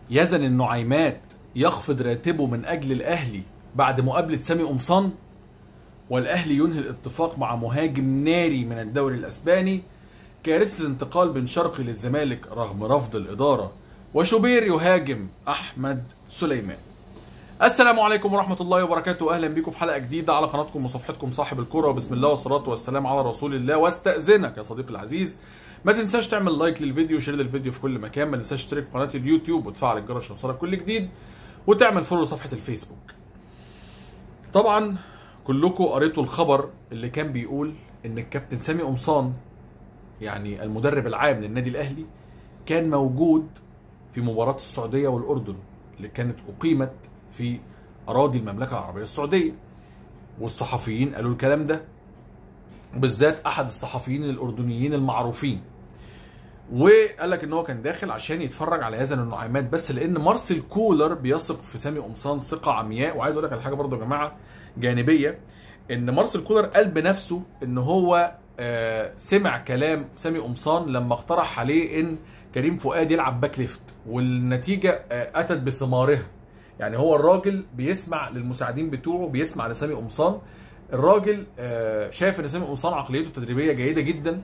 يزن النعيمات يخفض راتبه من اجل الاهلي بعد مقابله سامي قمصان والاهلي ينهي الاتفاق مع مهاجم ناري من الدوري الاسباني كارثه انتقال بن شرقي للزمالك رغم رفض الاداره وشوبير يهاجم احمد سليمان السلام عليكم ورحمة الله وبركاته أهلا بكم في حلقة جديدة على قناتكم وصفحتكم صاحب الكرة وبسم الله والصلاة والسلام على رسول الله واستأذنك يا صديقي العزيز ما تنساش تعمل لايك للفيديو وشير للفيديو في كل مكان ما تنساش تشترك في قناة اليوتيوب وتفعل الجرس عشان يوصلك كل جديد وتعمل فولو لصفحة الفيسبوك طبعا كلكم قريتوا الخبر اللي كان بيقول ان الكابتن سامي قمصان يعني المدرب العام للنادي الاهلي كان موجود في مباراة السعودية والأردن اللي كانت أقيمت في أراضي المملكة العربية السعودية والصحفيين قالوا الكلام ده وبالذات أحد الصحفيين الأردنيين المعروفين وقال لك ان هو كان داخل عشان يتفرج على يزن النعيمات بس لان مارسيل كولر بيثق في سامي قمصان ثقه عمياء وعايز اقول لك على حاجه برضو يا جماعه جانبيه ان مارسيل كولر قال بنفسه ان هو آه، سمع كلام سامي قمصان لما اقترح عليه ان كريم فؤاد يلعب باك ليفت والنتيجه آه، اتت بثمارها يعني هو الراجل بيسمع للمساعدين بتوعه بيسمع لسامي قمصان الراجل آه، شايف ان سامي قمصان عقليته التدريبيه جيده جدا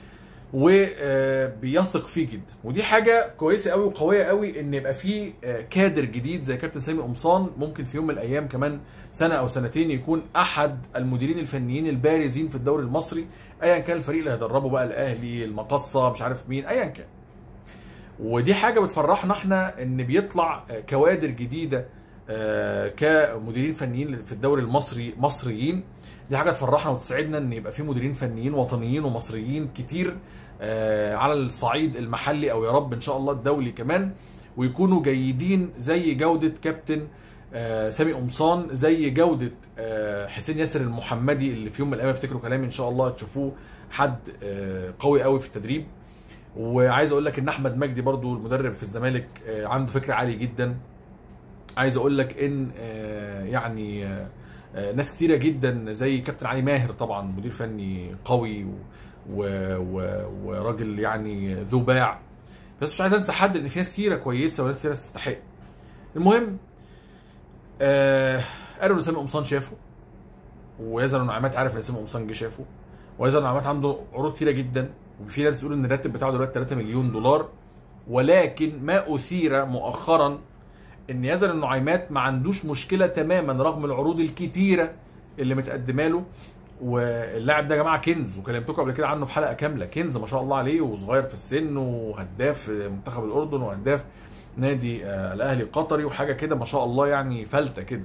وبيثق فيه جدا ودي حاجه كويسه قوي وقويه قوي ان يبقى في آه، كادر جديد زي كابتن سامي قمصان ممكن في يوم من الايام كمان سنه او سنتين يكون احد المديرين الفنيين البارزين في الدوري المصري ايا كان الفريق اللي هيدربه بقى الاهلي المقصه مش عارف مين ايا كان ودي حاجه بتفرحنا احنا ان بيطلع آه، كوادر جديده آه، كمديرين فنيين في الدوري المصري مصريين دي حاجه تفرحنا وتسعدنا ان يبقى في مديرين فنيين وطنيين ومصريين كتير آه، على الصعيد المحلي او يا رب ان شاء الله الدولي كمان ويكونوا جيدين زي جوده كابتن آه، سامي قمصان زي جوده آه، حسين ياسر المحمدي اللي في يوم من الايام افتكروا كلامي ان شاء الله تشوفوه حد آه، قوي قوي في التدريب وعايز اقول لك ان احمد مجدي برضو المدرب في الزمالك آه، عنده فكر عالي جدا عايز اقول لك ان آه، يعني آه، آه، ناس كتيره جدا زي كابتن علي ماهر طبعا مدير فني قوي و و و وراجل يعني ذو باع بس مش عايز انسى حد ان في ناس كتيره كويسه وناس كتيره تستحق المهم آه قالوا ان سامي قمصان شافه ويزن النعمات عارف ان سامي قمصان جه شافه ويزن النعمات عنده عروض كتيره جدا وفي ناس بتقول ان الراتب بتاعه دلوقتي 3 مليون دولار ولكن ما اثير مؤخرا ان يزن النعيمات ما عندوش مشكله تماما رغم العروض الكتيره اللي متقدمه له واللاعب ده يا جماعه كنز وكلمتكم قبل كده عنه في حلقه كامله كنز ما شاء الله عليه وصغير في السن وهداف منتخب الاردن وهداف نادي آه، الاهلي القطري وحاجه كده ما شاء الله يعني فلته كده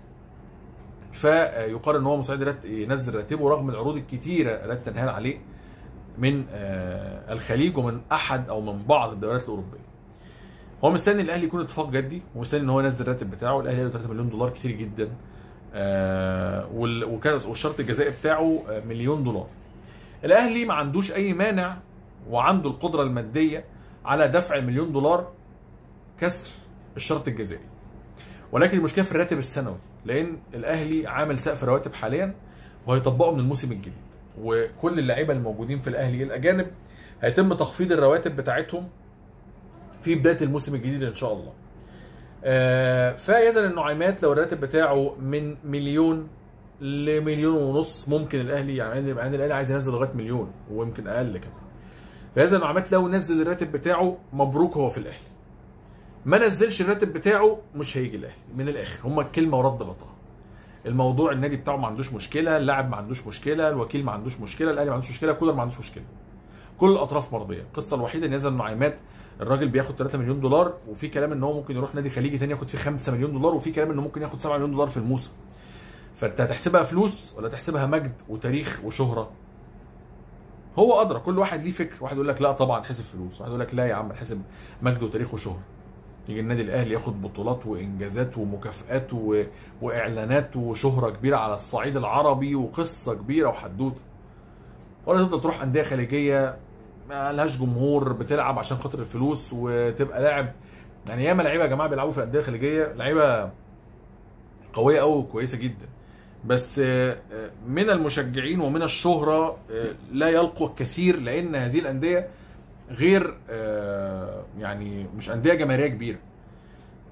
فيقال ان هو مساعد رات- ينزل راتبه رغم العروض الكتيره التي تنهال عليه من آه، الخليج ومن احد او من بعض الدوريات الاوروبيه هو مستني الاهلي يكون اتفاق جدي ومستني ان هو ينزل الراتب بتاعه الاهلي له 3 مليون دولار كتير جدا آه وال- وكذا والشرط الجزائي بتاعه آه، مليون دولار الاهلي ما عندوش اي مانع وعنده القدره الماديه على دفع المليون دولار كسر الشرط الجزائي ولكن المشكله في الراتب السنوي لان الاهلي عامل سقف رواتب حاليا وهيطبقه من الموسم الجديد وكل اللعيبه الموجودين في الاهلي الاجانب هيتم تخفيض الرواتب بتاعتهم في بدايه الموسم الجديد ان شاء الله آه، فيزن النعيمات لو الراتب بتاعه من مليون لمليون ونص ممكن الاهلي يعني يعني الاهلي عايز ينزل لغايه مليون ويمكن اقل كمان فيزن النعيمات لو نزل الراتب بتاعه مبروك هو في الاهلي ما نزلش الراتب بتاعه مش هيجي الاهلي من الاخر هما الكلمه ورد غطاها الموضوع النادي بتاعه ما عندوش مشكله اللاعب ما عندوش مشكله الوكيل ما عندوش مشكله الاهلي ما عندوش مشكله كولر ما عندوش مشكله كل الاطراف مرضيه القصه الوحيده ان يزن النعيمات الراجل بياخد 3 مليون دولار وفي كلام ان هو ممكن يروح نادي خليجي تاني ياخد فيه 5 مليون دولار وفي كلام انه ممكن ياخد 7 مليون دولار في الموسم فانت هتحسبها فلوس ولا تحسبها مجد وتاريخ وشهره هو ادرى كل واحد ليه فكر واحد يقول لك لا طبعا حسب فلوس واحد يقول لك لا يا عم حسب مجد وتاريخ وشهره يجي النادي الاهلي ياخد بطولات وانجازات ومكافئات و... واعلانات وشهره كبيره على الصعيد العربي وقصه كبيره وحدوته ولا تفضل تروح انديه خليجيه ما لهاش جمهور بتلعب عشان خاطر الفلوس وتبقى لاعب يعني ياما لعيبه يا جماعه بيلعبوا في الانديه الخليجيه لعيبه قويه قوي وكويسه جدا بس آه، آه، من المشجعين ومن الشهره آه، لا يلقوا الكثير لان هذه الانديه غير آه، يعني مش انديه جماهيريه كبيره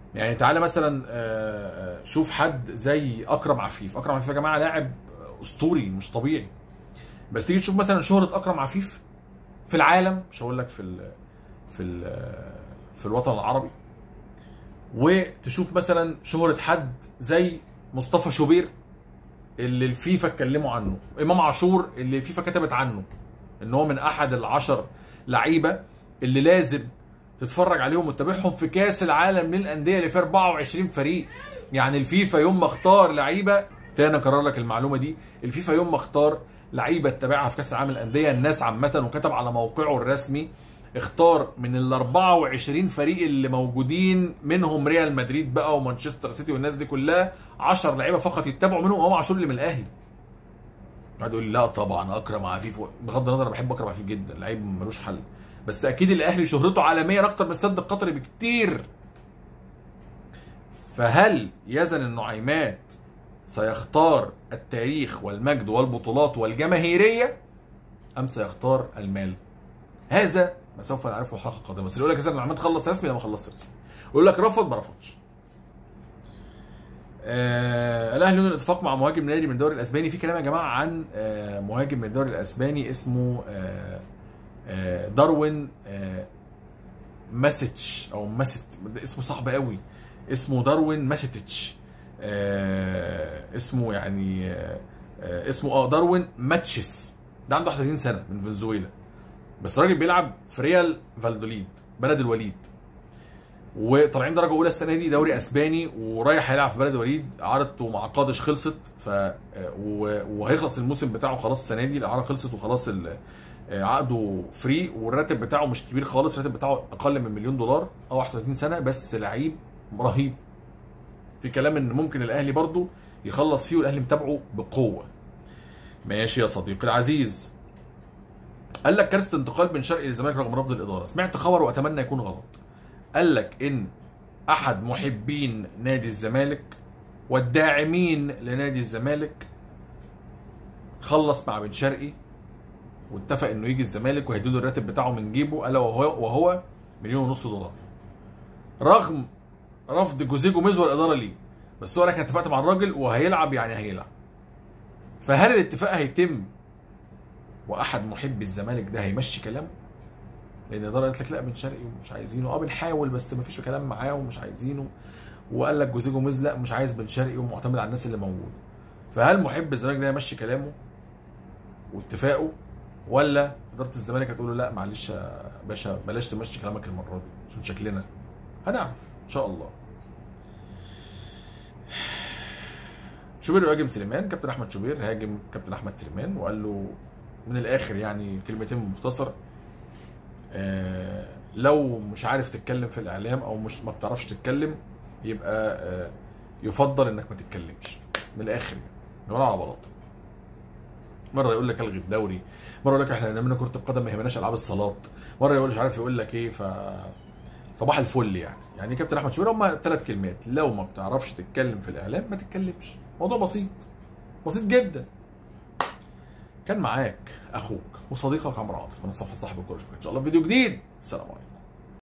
يعني تعالى مثلا آه، آه، شوف حد زي اكرم عفيف اكرم عفيف يا جماعه لاعب اسطوري مش طبيعي بس تيجي تشوف مثلا شهره اكرم عفيف في العالم مش هقول لك في ال في ال في الوطن العربي وتشوف مثلا شهره حد زي مصطفى شوبير اللي الفيفا اتكلموا عنه امام عاشور اللي الفيفا كتبت عنه ان هو من احد العشر لعيبه اللي لازم تتفرج عليهم وتتابعهم في كاس العالم للانديه اللي فيه 24 فريق يعني الفيفا يوم ما اختار لعيبه تاني اكرر لك المعلومه دي الفيفا يوم ما اختار لعيبه تتابعها في كاس العالم للانديه الناس عامه وكتب على موقعه الرسمي اختار من ال 24 فريق اللي موجودين منهم ريال مدريد بقى ومانشستر سيتي والناس دي كلها 10 لعيبه فقط يتبعوا منهم امام عاشور اللي من الاهلي قاعد يقول لي لا طبعا اكرم عفيف بغض النظر انا بحب اكرم عفيف جدا لعيب ملوش حل بس اكيد الاهلي شهرته عالميا اكتر من السد القطري بكتير فهل يزن النعيمات سيختار التاريخ والمجد والبطولات والجماهيريه ام سيختار المال هذا ما سوف نعرفه الحلقه القادمه بس اللي يقول لك يزن النعيمات خلص رسمي لا ما خلصت رسمي ويقول لك رفض ما رفضش آه الاهلي ينهي الاتفاق مع مهاجم نادي من الدوري الاسباني في كلام يا جماعه عن آه مهاجم من الدوري الاسباني اسمه آه آه داروين آه ماسيتش او ماسيت ده اسمه صعب قوي اسمه داروين ماسيتش آه اسمه يعني آه آه اسمه اه داروين ماتشيس ده عنده 31 سنه من فنزويلا بس الراجل بيلعب في ريال فالدوليد بلد الوليد وطالعين درجه اولى السنه دي دوري اسباني ورايح هيلعب في بلد الوليد اعارته مع قادش خلصت ف و- وهيخلص الموسم بتاعه خلاص السنه دي الاعاره خلصت وخلاص ال- عقده فري والراتب بتاعه مش كبير خالص الراتب بتاعه اقل من مليون دولار او 31 سنه بس لعيب رهيب في كلام ان ممكن الاهلي برضه يخلص فيه والاهلي متابعه بقوه ماشي يا صديقي العزيز قال لك كارثه انتقال بن شرقي للزمالك رغم رفض الاداره سمعت خبر واتمنى يكون غلط قال لك ان احد محبين نادي الزمالك والداعمين لنادي الزمالك خلص مع بن شرقي واتفق انه يجي الزمالك وهيدوا له الراتب بتاعه من جيبه الا وهو وهو مليون ونص دولار رغم رفض جوزيه جوميز والاداره ليه بس هو انا كان اتفقت مع الراجل وهيلعب يعني هيلعب فهل الاتفاق هيتم واحد محبي الزمالك ده هيمشي كلامه لان الاداره قالت لك لا بن شرقي ومش عايزينه اه بنحاول بس ما فيش كلام معاه ومش عايزينه وقال لك جوزيه جوميز لا مش عايز بن شرقي ومعتمد على الناس اللي موجوده فهل محب الزمالك ده يمشي كلامه واتفاقه ولا اداره الزمالك هتقول له لا معلش يا باشا بلاش تمشي كلامك المره دي عشان شكلنا هنعرف ان شاء الله شوبير يهاجم سليمان كابتن احمد شوبير هاجم كابتن احمد سليمان وقال له من الاخر يعني كلمتين مختصر آه، لو مش عارف تتكلم في الاعلام او مش ما بتعرفش تتكلم يبقى آه، يفضل انك ما تتكلمش من الاخر يعني ولا على بلاطه مره يقول لك الغي الدوري مره يقول لك احنا هنعمل كره القدم ما يهمناش العاب الصالات مره يقول مش عارف يقول لك ايه ف صباح الفل يعني يعني كابتن احمد شوبير هم ثلاث كلمات لو ما بتعرفش تتكلم في الاعلام ما تتكلمش موضوع بسيط بسيط جدا كان معاك اخوك وصديقك عمرو عاطف من صفحه صاحب الكوره ان شاء الله في فيديو جديد السلام عليكم